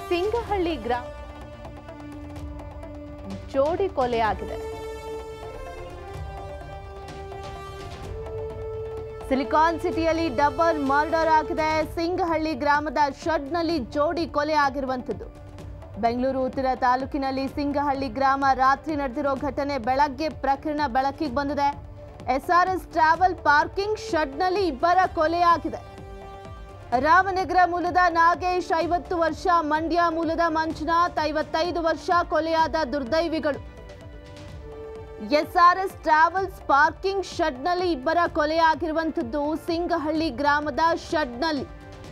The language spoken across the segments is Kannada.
ಸಿಂಗಹಳ್ಳಿ ಗ್ರಾಮ ಜೋಡಿ ಕೊಲೆಯಾಗಿದೆ ಸಿಲಿಕಾನ್ ಸಿಟಿಯಲ್ಲಿ ಡಬಲ್ ಮರ್ಡರ್ ಆಗಿದೆ ಸಿಂಗಹಳ್ಳಿ ಗ್ರಾಮದ ಶೆಡ್ನಲ್ಲಿ ಜೋಡಿ ಕೊಲೆ ಆಗಿರುವಂಥದ್ದು ಬೆಂಗಳೂರು ಉತ್ತರ ತಾಲೂಕಿನಲ್ಲಿ ಸಿಂಗಹಳ್ಳಿ ಗ್ರಾಮ ರಾತ್ರಿ ನಡೆದಿರೋ ಘಟನೆ ಬೆಳಗ್ಗೆ ಪ್ರಕರಣ ಬೆಳಕಿಗೆ ಬಂದಿದೆ ಎಸ್ಆರ್ಎಸ್ ಟ್ರಾವೆಲ್ ಪಾರ್ಕಿಂಗ್ ಶೆಡ್ನಲ್ಲಿ ಇಬ್ಬರ ಕೊಲೆಯಾಗಿದೆ ರಾಮನಗರ ಮೂಲದ ನಾಗೇಶ್ ಐವತ್ತು ವರ್ಷ ಮಂಡ್ಯ ಮೂಲದ ಮಂಜುನಾಥ್ ಐವತ್ತೈದು ವರ್ಷ ಕೊಲೆಯಾದ ದುರ್ದೈವಿಗಳು ಎಸ್ಆರ್ಎಸ್ ಟ್ರಾವೆಲ್ಸ್ ಪಾರ್ಕಿಂಗ್ ಶೆಡ್ನಲ್ಲಿ ಇಬ್ಬರ ಕೊಲೆಯಾಗಿರುವಂಥದ್ದು ಸಿಂಗಹಳ್ಳಿ ಗ್ರಾಮದ ಶೆಡ್ನಲ್ಲಿ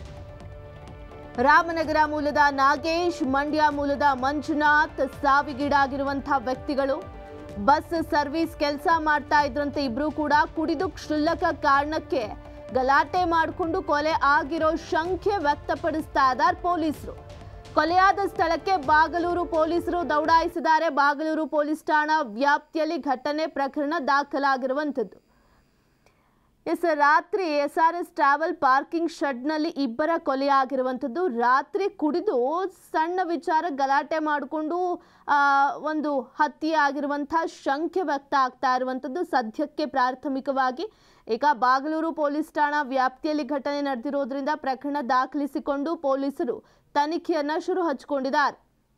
ರಾಮನಗರ ಮೂಲದ ನಾಗೇಶ್ ಮಂಡ್ಯ ಮೂಲದ ಮಂಜುನಾಥ್ ಸಾವಿಗೀಡಾಗಿರುವಂತಹ ವ್ಯಕ್ತಿಗಳು ಬಸ್ ಸರ್ವಿಸ್ ಕೆಲಸ ಮಾಡ್ತಾ ಇದ್ರಂತೆ ಇಬ್ರು ಕೂಡ ಕುಡಿದು ಕ್ಷುಲ್ಲಕ ಕಾರಣಕ್ಕೆ ಗಲಾಟೆ ಮಾಡಿಕೊಂಡು ಕೊಲೆ ಆಗಿರೋ ಶಂಕೆ ವ್ಯಕ್ತಪಡಿಸ್ತಾ ಇದ್ದಾರೆ ಪೊಲೀಸರು ಕೊಲೆಯಾದ ಸ್ಥಳಕ್ಕೆ ಬಾಗಲೂರು ಪೊಲೀಸರು ದೌಡಾಯಿಸಿದ್ದಾರೆ ಬಾಗಲೂರು ಪೊಲೀಸ್ ಠಾಣಾ ವ್ಯಾಪ್ತಿಯಲ್ಲಿ ಘಟನೆ ಪ್ರಕರಣ ದಾಖಲಾಗಿರುವಂಥದ್ದು ಎಸ್ ರಾತ್ರಿ S R S travel parking ಶೆಡ್ನಲ್ಲಿ ಇಬ್ಬರ ಕೊಲೆಯಾಗಿರುವಂಥದ್ದು ರಾತ್ರಿ ಕುಡಿದು ಸಣ್ಣ ವಿಚಾರ ಗಲಾಟೆ ಮಾಡಿಕೊಂಡು ಒಂದು ಹತ್ಯೆ ಆಗಿರುವಂಥ ಶಂಕೆ ವ್ಯಕ್ತ ಆಗ್ತಾ ಇರುವಂಥದ್ದು ಸದ್ಯಕ್ಕೆ ಪ್ರಾಥಮಿಕವಾಗಿ ಈಗ ಬಾಗಲೂರು ಪೊಲೀಸ್ ಠಾಣಾ ವ್ಯಾಪ್ತಿಯಲ್ಲಿ ಘಟನೆ ನಡೆದಿರೋದ್ರಿಂದ ಪ್ರಕರಣ ದಾಖಲಿಸಿಕೊಂಡು ಪೊಲೀಸರು ತನಿಖೆಯನ್ನ ಶುರು ಹಚ್ಕೊಂಡಿದ್ದಾರೆ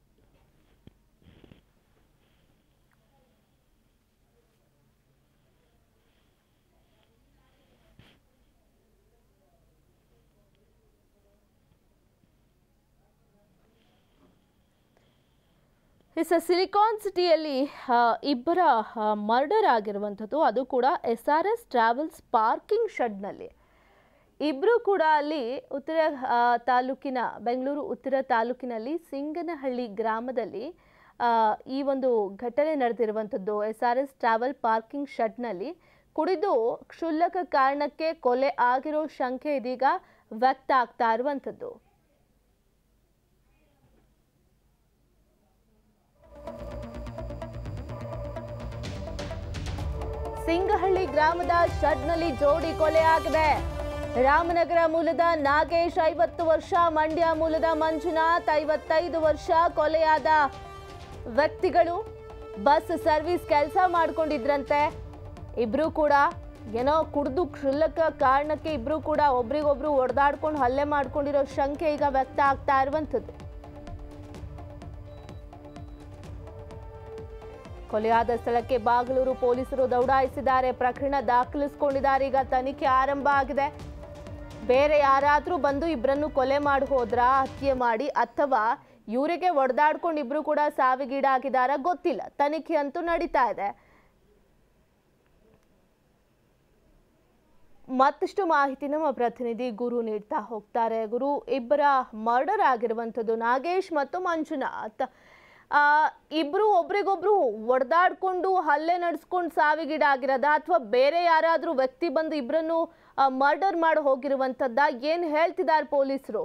ಎಸ್ ಸಿಲಿಕಾನ್ ಸಿಟಿಯಲ್ಲಿ ಆ, ಇಬ್ಬರ ಮರ್ಡರ್ ಆಗಿರುವಂಥದ್ದು ಅದು ಕೂಡ S R S travels parking ಶೆಡ್ನಲ್ಲಿ ಇಬ್ಬರು ಕೂಡ ಅಲ್ಲಿ ಉತ್ತರ ಆ, ತಾಲೂಕಿನ ಬೆಂಗಳೂರು ಉತ್ತರ ತಾಲೂಕಿನಲ್ಲಿ ಸಿಂಗನಹಳ್ಳಿ ಗ್ರಾಮದಲ್ಲಿ ಆ, ಈ ಒಂದು ಘಟನೆ ನಡೆದಿರುವಂಥದ್ದು S R S travel parking ಶೆಡ್ನಲ್ಲಿ ಕುಡಿದು ಕ್ಷುಲ್ಲಕ ಕಾರಣಕ್ಕೆ ಕೊಲೆ ಆಗಿರೋ ಶಂಕೆ ಇದೀಗ ವ್ಯಕ್ತ ಆಗ್ತಾ ಇರುವಂಥದ್ದು ಸಿಂಗಹಳ್ಳಿ ಗ್ರಾಮದ ಶೆಡ್ನಲ್ಲಿ ಜೋಡಿ ಕೊಲೆಯಾಗಿದೆ ರಾಮನಗರ ಮೂಲದ ನಾಗೇಶ್ ಐವತ್ತು ವರ್ಷ ಮಂಡ್ಯ ಮೂಲದ ಮಂಜುನಾಥ್ ಐವತ್ತೈದು ವರ್ಷ ಕೊಲೆಯಾದ ವ್ಯಕ್ತಿಗಳು ಬಸ್ ಸರ್ವಿಸ್ ಕೆಲಸ ಮಾಡ್ಕೊಂಡಿದ್ರಂತೆ ಇಬ್ರು ಕೂಡ ಏನೋ ಕುಡಿದು ಕ್ಷುಲ್ಲಕ ಕಾರಣಕ್ಕೆ ಇಬ್ರು ಕೂಡ ಒಬ್ರಿಗೊಬ್ರು ಹೊಡೆದಾಡ್ಕೊಂಡು ಹಲ್ಲೆ ಮಾಡ್ಕೊಂಡಿರೋ ಶಂಕೆ ಈಗ ವ್ಯಕ್ತ ಆಗ್ತಾ ಇರುವಂಥದ್ದು ಕೊಲೆಯಾದ ಸ್ಥಳಕ್ಕೆ ಬಾಗಲೂರು ಪೊಲೀಸರು ದೌಡಾಯಿಸಿದ್ದಾರೆ ಪ್ರಕರಣ ದಾಖಲಿಸಿಕೊಂಡಿದ್ದಾರೆ ಈಗ ತನಿಖೆ ಆರಂಭ ಆಗಿದೆ ಬೇರೆ ಯಾರಾದ್ರೂ ಬಂದು ಇಬ್ಬರನ್ನು ಕೊಲೆ ಮಾಡಿ ಹೋದ್ರಾ ಹತ್ಯೆ ಮಾಡಿ ಅಥವಾ ಇವರಿಗೆ ಒಡೆದಾಡ್ಕೊಂಡು ಇಬ್ರು ಕೂಡ ಸಾವಿಗೀಡಾಗಿದಾರ ಗೊತ್ತಿಲ್ಲ ತನಿಖೆ ಅಂತೂ ನಡೀತಾ ಇದೆ ಮತ್ತಷ್ಟು ಮಾಹಿತಿ ನಮ್ಮ ಪ್ರತಿನಿಧಿ ಗುರು ನೀಡ್ತಾ ಹೋಗ್ತಾರೆ ಗುರು ಇಬ್ಬರ ಮರ್ಡರ್ ಆಗಿರುವಂಥದ್ದು ನಾಗೇಶ್ ಮತ್ತು ಮಂಜುನಾಥ್ ಆ, ಇಬ್ರು ಒಬ್ರಿಗೊಬ್ರು ಒಡೆದಾಡ್ಕೊಂಡು ಹಲ್ಲೆ ನಡೆಸ್ಕೊಂಡು ಸಾವಿಗೀಡಾಗಿರೋದ ಅಥವಾ ಬೇರೆ ಯಾರಾದ್ರೂ ವ್ಯಕ್ತಿ ಬಂದು ಇಬ್ಬರನ್ನು ಮರ್ಡರ್ ಮಾಡಿ ಹೋಗಿರುವಂಥದ್ದ ಏನ್ ಹೇಳ್ತಿದ್ದಾರೆ ಪೊಲೀಸರು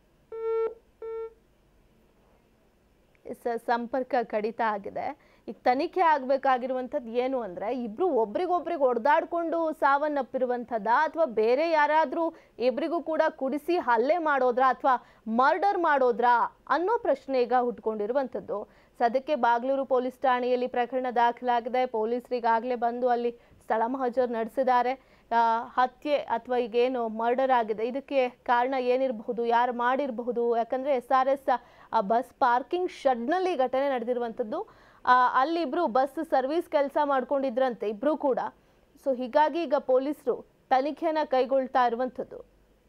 ಸ- ಸಂಪರ್ಕ ಕಡಿತ ಆಗಿದೆ ಈಗ ತನಿಖೆ ಆಗ್ಬೇಕಾಗಿರುವಂಥದ್ದು ಏನು ಅಂದ್ರೆ ಇಬ್ರು ಒಬ್ರಿಗೊಬ್ರಿಗೆ ಹೊಡೆದಾಡ್ಕೊಂಡು ಸಾವನ್ನಪ್ಪಿರುವಂಥದ್ದ ಅಥವಾ ಬೇರೆ ಯಾರಾದ್ರೂ ಇಬ್ರಿಗೂ ಕೂಡ ಕುಡಿಸಿ ಹಲ್ಲೆ ಮಾಡೋದ್ರಾ ಅಥವಾ ಮರ್ಡರ್ ಮಾಡೋದ್ರಾ ಅನ್ನೋ ಪ್ರಶ್ನೆ ಈಗ ಹುಟ್ಕೊಂಡಿರುವಂಥದ್ದು ಸದ್ಯಕ್ಕೆ ಬಾಗ್ಲೂರು ಪೊಲೀಸ್ ಠಾಣೆಯಲ್ಲಿ ಪ್ರಕರಣ ದಾಖಲಾಗಿದೆ ಪೊಲೀಸರು ಈಗಾಗಲೇ ಬಂದು ಅಲ್ಲಿ ಸ್ಥಳ ಮಹಜರ್ ನಡೆಸಿದ್ದಾರೆ ಆ, ಹತ್ಯೆ ಅಥವಾ ಈಗೇನು ಮರ್ಡರ್ ಆಗಿದೆ ಇದಕ್ಕೆ ಕಾರಣ ಏನಿರಬಹುದು ಯಾರು ಮಾಡಿರಬಹುದು ಯಾಕಂದ್ರೆ S R S bus parking ಶೆಡ್ನಲ್ಲಿ ಘಟನೆ ನಡೆದಿರುವಂಥದ್ದು ಆ, ಅಲ್ಲಿ ಇಬ್ರು ಬಸ್ ಸರ್ವಿಸ್ ಕೆಲಸ ಮಾಡ್ಕೊಂಡಿದ್ರಂತೆ ಇಬ್ರು ಕೂಡ ಸೊ ಹೀಗಾಗಿ ಈಗ ಪೊಲೀಸರು ತನಿಖೆಯನ್ನ ಕೈಗೊಳ್ತಾ ಇರುವಂಥದ್ದು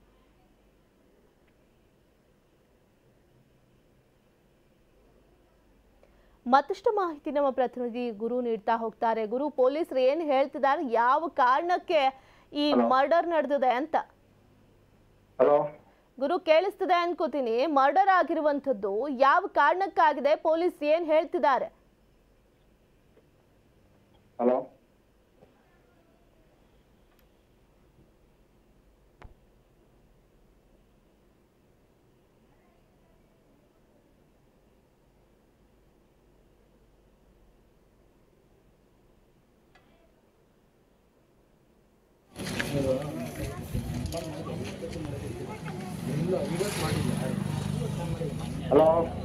ಮತ್ತಷ್ಟು ಮಾಹಿತಿ ನಮ್ಮ ಪ್ರತಿನಿಧಿ ಗುರು ನೀಡ್ತಾ ಹೋಗ್ತಾರೆ ಗುರು ಪೊಲೀಸರು ಏನ್ ಹೇಳ್ತಿದ್ದಾರೆ ಯಾವ ಕಾರಣಕ್ಕೆ ಈ ಮರ್ಡರ್ ನಡೆದಿದೆ ಅಂತ ಹಲೋ ಗುರು ಕೇಳಿಸ್ತಿದೆ ಅನ್ಕೋತೀನಿ ಮರ್ಡರ್ ಆಗಿರುವಂಥದ್ದು ಯಾವ ಕಾರಣಕ್ಕಾಗಿದೆ ಪೊಲೀಸ್ ಏನ್ ಹೇಳ್ತಿದ್ದಾರೆ ಹಲೋ ಹಲೋ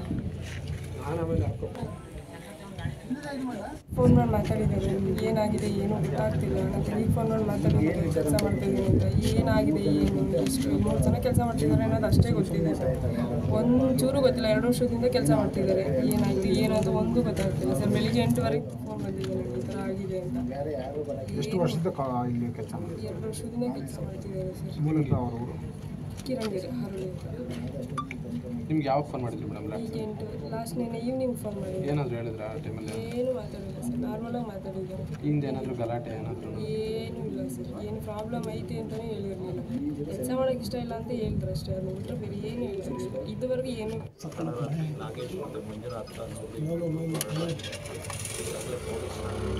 ಫೋನ್ ಮಾಡಿ ಮಾತಾಡಿದ್ದಾರೆ ಏನಾಗಿದೆ ಏನೂ ಗೊತ್ತಾಗ್ತಿಲ್ಲ ನನ್ನ ತಂಗಿಗೆ ಫೋನ್ ಮಾಡಿ ಮಾತಾಡಿದ್ದಾರೆ ಕೆಲಸ ಮಾಡ್ತಿದ್ದೀನಿ ಅಂತ ಏನಾಗಿದೆ ಏನು ಎಷ್ಟು ಮೂರು ಜನ ಕೆಲಸ ಮಾಡ್ತಿದ್ದಾರೆ ಅನ್ನೋದು ಅಷ್ಟೇ ಗೊತ್ತಿದೆ ಒಂದು ಚೂರು ಗೊತ್ತಿಲ್ಲ ಎರಡು ವರ್ಷದಿಂದ ಕೆಲಸ ಮಾಡ್ತಿದ್ದಾರೆ ಏನಾಗಿದೆ ಏನದು ಒಂದು ಗೊತ್ತಾಗ್ತಿಲ್ಲ ಸರ್ ಬೆಳಿಗ್ಗೆ ಎಂಟುವರೆಗೆ ಫೋನ್ ಬಂದಿದೆ ನನಗೆ ಈ ಥರ ಆಗಿದೆ ಅಂತ ಎಷ್ಟು ವರ್ಷದ ಕಾ ಇಲ್ಲಿ ಕೆಲಸ ಮಾಡಿ ಎರಡು ವರ್ಷದಿಂದ ಕೆಲಸ ಮಾಡ್ತಿದ್ದಾರೆ ಸರ್ ಮೂಲತಃ ಅವ್ರ ಊರು ಕಿರಂಗೆರೆ ಹರಳಿ ಅಂತ ನಿಮ್ಗೆ ಯಾವಾಗ ಫೋನ್ ಮಾಡಿದ್ರಿ ಮೇಡಮ್ ಈಗ ಎಂಟು ಲಾಸ್ಟ್ ನಿನ್ನೆ ಈವ್ನಿಂಗ್ ಫೋನ್ ಮಾಡಿದ್ದೆ ಏನಾದರೂ ಹೇಳಿದ್ರ ಆ ಟೈಮಲ್ಲಿ ಏನು ಮಾತಾಡಿಲ್ಲ ಸರ್ ನಾರ್ಮಲಾಗಿ ಮಾತಾಡಿದ್ದಾರೆ ಹಿಂದೆ ಏನಾದರೂ ಗಲಾಟೆ ಏನಾದರೂ ಏನೂ ಇಲ್ಲ ಸರ್ ಏನು ಪ್ರಾಬ್ಲಮ್ ಐತೆ ಅಂತಲೇ ಹೇಳಿರಲಿಲ್ಲ ಕೆಲಸ ಮಾಡೋಕೆ ಇಷ್ಟ ಇಲ್ಲ ಅಂತ ಹೇಳಿದ್ರು ಅಷ್ಟೇ ಅದು ಬಿಟ್ಟರೆ ಬೇರೆ ಏನೂ ಇಲ್ಲ ಸರ್ ಇದುವರೆಗೂ ಏನು ನಾಗೇಶ್ ಮತ್ತು ಮಂಜುನಾಥ್ ಅನ್ನೋರು ಈಗಾಗಲೇ ಪೊಲೀಸ್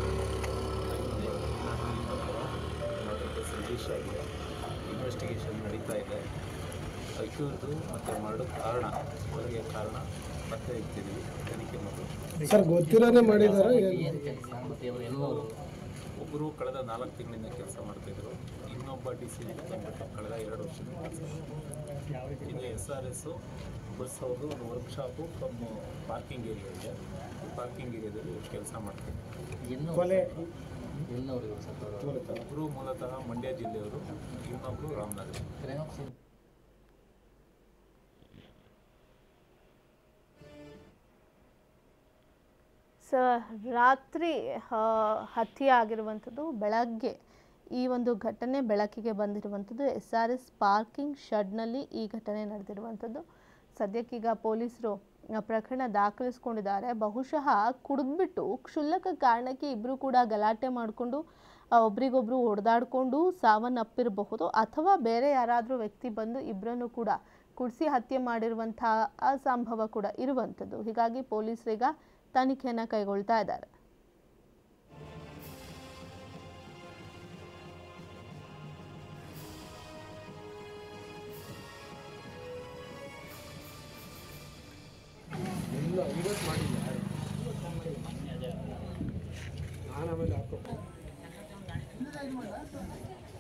ಠಾಣೆಯಲ್ಲಿ ಸಜೀಶ್ ಆಗಿದೆ ಇನ್ವೆಸ್ಟಿಗೇಷನ್ ನಡೀತಾ ಇದೆ ಅಕ್ಯೂರ್ದು ಮತ್ತು ಮರಡು ಕಾರಣ ಕೊಲೆಗೆ ಕಾರಣ ಪತ್ತೆ ಇಡ್ತಿದ್ದೀವಿ ತನಿಖೆ ಮತ್ತು ಸರ್ ಗೊತ್ತಿರೋದೇ ಮಾಡಿದಾರ ಒಬ್ಬರು ಕಳೆದ ನಾಲ್ಕು ತಿಂಗಳಿಂದ ಕೆಲಸ ಮಾಡ್ತಿದ್ರು ಇನ್ನೊಬ್ಬ ಡಿ ಸಿ ಬಂದ್ಬಿಟ್ಟು ಕಳೆದ ಎರಡು ವರ್ಷದಿಂದ ಕೆಲಸ ಮಾಡ್ತಿದ್ರು ಇದು ಎಸ್ ಆರ್ ಎಸ್ಸು ಬಸ್ ಅವ್ರದ್ದು ಒಂದು ವರ್ಕ್ಶಾಪು ಕಮ್ ಪಾರ್ಕಿಂಗ್ ಏರಿಯಾ ಇದೆ ಪಾರ್ಕಿಂಗ್ ಏರಿಯಾದಲ್ಲಿ ಕೆಲಸ ಮಾಡ್ತಿದ್ರು ಕೊಲೆ ಒಬ್ಬರು ಮೂಲತಃ ಮಂಡ್ಯ ಜಿಲ್ಲೆಯವರು ಇನ್ನೊಬ್ಬರು ರಾಮನಗರ ಸ ರಾತ್ರಿ ಆ, ಹತ್ಯೆ ಆಗಿರುವಂಥದ್ದು ಬೆಳಗ್ಗೆ ಈ ಒಂದು ಘಟನೆ ಬೆಳಕಿಗೆ ಬಂದಿರುವಂಥದ್ದು ಎಸ್ ಆರ್ ಎಸ್ ಪಾರ್ಕಿಂಗ್ ಶೆಡ್ನಲ್ಲಿ ಈ ಘಟನೆ ನಡೆದಿರುವಂಥದ್ದು ಸದ್ಯಕ್ಕೀಗ ಪೊಲೀಸರು ಆ, ಪ್ರಕರಣ ದಾಖಲಿಸ್ಕೊಂಡಿದ್ದಾರೆ ಬಹುಶಃ ಕುಡಿದ್ಬಿಟ್ಟು ಕ್ಷುಲ್ಲಕ ಕಾರಣಕ್ಕೆ ಇಬ್ಬರು ಕೂಡ ಗಲಾಟೆ ಮಾಡಿಕೊಂಡು ಒಬ್ರಿಗೊಬ್ರು ಹೊಡೆದಾಡಿಕೊಂಡು ಸಾವನ್ನಪ್ಪಿರಬಹುದು ಅಥವಾ ಬೇರೆ ಯಾರಾದರೂ ವ್ಯಕ್ತಿ ಬಂದು ಇಬ್ಬರನ್ನು ಕೂಡ ಕುಡಿಸಿ ಹತ್ಯೆ ಮಾಡಿರುವಂತಹ ಆ ಸಂಭವ ಕೂಡ ಇರುವಂಥದ್ದು ಹೀಗಾಗಿ ಪೊಲೀಸರೀಗ ತನಿಖೆಯನ್ನು ಕೈಗೊಳ್ತಾ ಇದ್ದಾರೆ ಇಲ್ಲ ಇವತ್ತು ಮಾಡಿಲ್ಲ ನಾನು ಆಮೇಲೆ ಹಾಕೋ